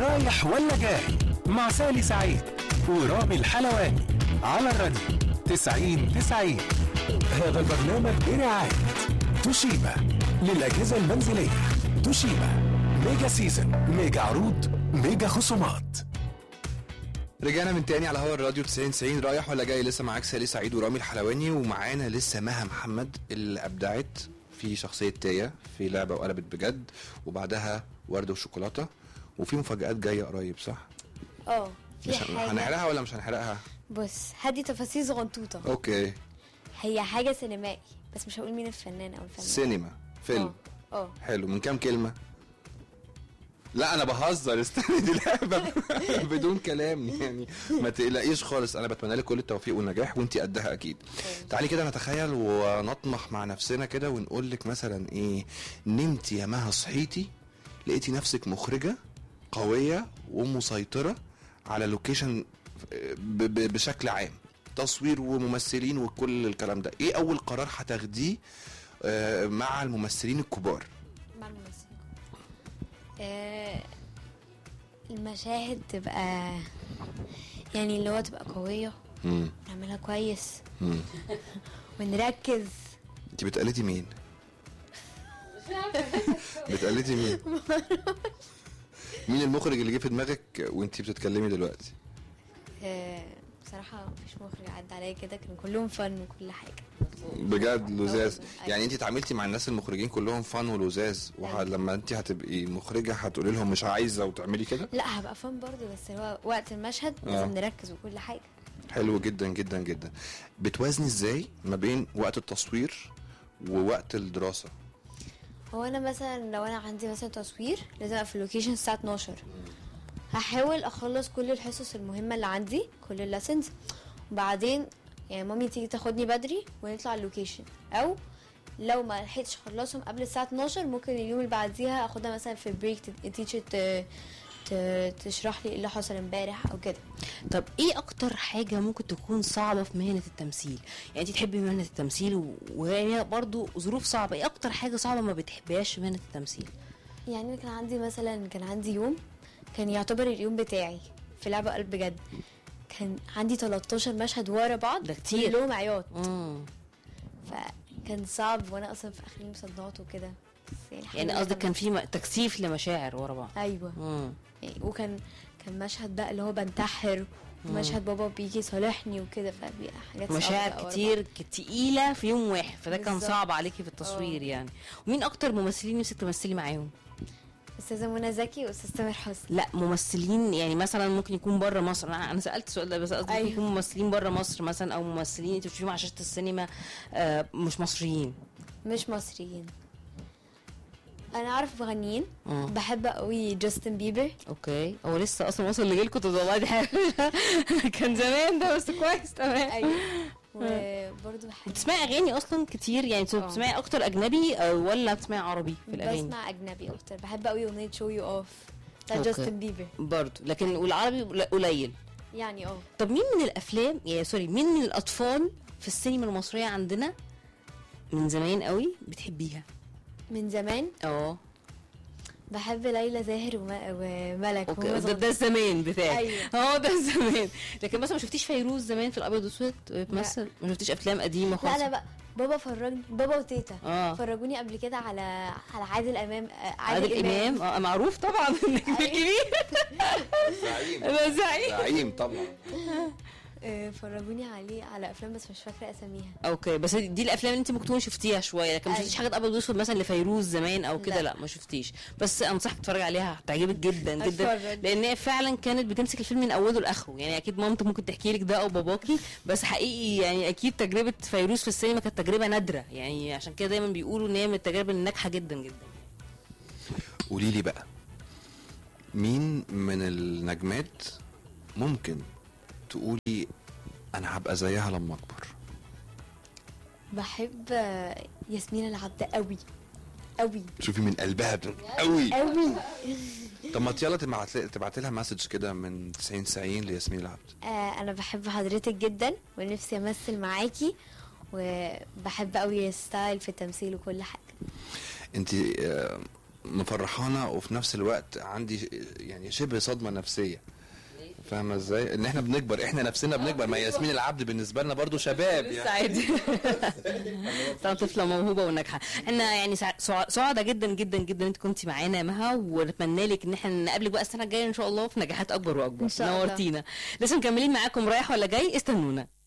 رايح ولا جاي مع سالي سعيد ورامي الحلواني على الراديو 90 90 هذا البرنامج برعاية توشيبا للأجهزة المنزلية توشيبا ميجا سيزن ميجا عروض ميجا خصومات رجعنا من تاني على هوا الراديو 90 90 رايح ولا جاي لسه معاك سالي سعيد ورامي الحلواني ومعانا لسه مها محمد اللي ابدعت في شخصيه تايا في لعبه وقلبت بجد وبعدها ورده وشوكولاته وفي مفاجآت جايه قريب صح؟ اه في مش حاجة هنحرقها ولا مش هنحرقها؟ بص هدي تفاصيل صغنطوطة اوكي هي حاجة سينمائي بس مش هقول مين الفنان او الفنان سينما فيلم اه اه حلو من كام كلمه؟ لا انا بهزر استني دي لعبه بدون كلام يعني ما تقلقيش خالص انا بتمنى لك كل التوفيق والنجاح وانت قدها اكيد تعالي كده نتخيل ونطمح مع نفسنا كده ونقول لك مثلا ايه نمتي يا مها صحيتي لقيتي نفسك مخرجه قويه ومسيطره على لوكيشن ب- ب- بشكل عام تصوير وممثلين وكل الكلام ده ايه اول قرار هتاخديه آه، مع الممثلين الكبار مع الممثل آه المشاهد تبقى يعني اللي هو تبقى قوية مم. نعملها كويس مم. ونركز انت بتقلدي مين؟ بتقلدي مين؟ مين المخرج اللي جه في دماغك وانت بتتكلمي دلوقتي؟ آه بصراحة مفيش مخرج عدى عليا كده كانوا كلهم فن وكل حاجة بجد لزاز أيوة. يعني انت اتعاملتي مع الناس المخرجين كلهم فن ولزاز أيوة. ولما انت هتبقي مخرجه هتقولي لهم مش عايزه وتعملي كده لا هبقى فن برضه بس هو وقت المشهد آه. لازم نركز وكل حاجة حلو جدا جدا جدا بتوازني ازاي ما بين وقت التصوير ووقت الدراسه هو انا مثلا لو انا عندي مثلا تصوير لازم ابقى في اللوكيشن الساعه 12 هحاول اخلص كل الحصص المهمه اللي عندي كل الليسنز وبعدين يعني مامي تيجي تاخدني بدري ونطلع اللوكيشن او لو ما لحقتش اخلصهم قبل الساعه 12 ممكن اليوم اللي بعديها اخدها مثلا في بريك التيتشر تشرح لي ايه اللي حصل امبارح او كده طب ايه اكتر حاجه ممكن تكون صعبه في مهنه التمثيل يعني انت تحبي مهنه التمثيل و- وهي برضو ظروف صعبه ايه اكتر حاجه صعبه ما بتحبيهاش في مهنه التمثيل يعني أنا كان عندي مثلا كان عندي يوم كان يعتبر اليوم بتاعي في لعبة قلب بجد كان عندي 13 مشهد ورا بعض ده كتير. كلهم عياط امم فكان صعب وانا اصلا في اخر مصدعات وكده بس يعني الحمد يعني لله قصدك كان تمام. في م- تكثيف لمشاعر ورا بعض ايوه امم يعني وكان كان مشهد بقى اللي هو بنتحر ومشهد بابا بيجي يصالحني وكده فبيبقى حاجات صعبة بقى مشاعر ورا كتير ك- تقيله في يوم واحد فده كان بالظبط. صعب عليكي في التصوير آه. يعني ومين اكتر ممثلين نفسك تمثلي معاهم بعض. استاذه منى زكي واستاذ تامر حسني لا ممثلين يعني مثلا ممكن يكون بره مصر انا انا سالت السؤال ده بس قصدي أيوة. أيوه. يكون ممثلين بره مصر مثلا او ممثلين انت بتشوفيهم على شاشه السينما آه مش مصريين مش مصريين انا اعرف مغنيين مم. بحب قوي جاستن بيبر اوكي هو لسه اصلا وصل لجيلكم طب والله دي حاجه كان زمان ده بس كويس تمام ايوه وبرضه بحب بتسمعي اغاني اصلا كتير يعني انت آه. بتسمعي اكتر اجنبي أو ولا بتسمعي عربي في الاغاني بسمع اجنبي اكتر بحب قوي اغنيه شو يو اوف بتاع أوكي. جاستن بيبر برضه لكن والعربي قل- قليل يعني اه طب مين من الافلام يعني سوري مين من الاطفال في السينما المصريه عندنا من زمان قوي بتحبيها من زمان اه بحب ليلى زاهر وم- وملك اوكي وهما ده, ده صغيرين. الزمان بتاعك أيوة. اه ده الزمان لكن مثلا ما شفتيش فيروز زمان في الابيض والاسود بتمثل ما شفتيش افلام قديمه لا خالص انا بقى بابا فرجني بابا وتيتا آه. فرجوني قبل كده على على عادل امام آه، عادل امام اه معروف طبعا النجم الكبير زعيم ده زعيم زعيم طبعا آه، فرجوني عليه على افلام بس مش فاكره اساميها اوكي بس دي الافلام اللي انت ممكن تكون شفتيها شويه لكن ما أيوة. شفتيش حاجات ابيض واسود مثلا لفيروز زمان او كده لا. لا ما شفتيش بس انصحك تتفرج عليها هتعجبك جدا جدا أتفرج. لان هي فعلا كانت بتمسك الفيلم من اوله لاخره يعني اكيد مامتك ممكن تحكي لك ده او باباكي بس حقيقي يعني اكيد تجربه فيروز في السينما كانت تجربه نادره يعني عشان كده دايما بيقولوا ان هي من التجارب الناجحه جدا جدا قولي لي بقى مين من النجمات ممكن تقولي انا هبقى زيها لما اكبر بحب آه، ياسمين العبد قوي قوي شوفي من قلبها بتقول قوي قوي طب ما يلا تبعت تبعت لها مسج كده من 90 90 لياسمين العبد آه انا بحب حضرتك جدا ونفسي امثل معاكي وبحب قوي ستايل في التمثيل وكل حاجه انت آه، مفرحانا وفي نفس الوقت عندي ش- يعني شبه صدمه نفسيه فاهمه ازاي ان احنا بنكبر احنا نفسنا بنكبر ما ياسمين العبد بالنسبه لنا برضو شباب لسه يعني عادي طبعا طفله موهوبه وناجحه احنا يعني سع- سع- سعداء جدا جدا جدا انت كنتي معانا يا مها ونتمنى لك ان احنا نقابلك بقى السنه الجايه ان شاء الله في نجاحات اكبر واكبر إن شاء الله. نورتينا لسه مكملين معاكم رايح ولا جاي استنونا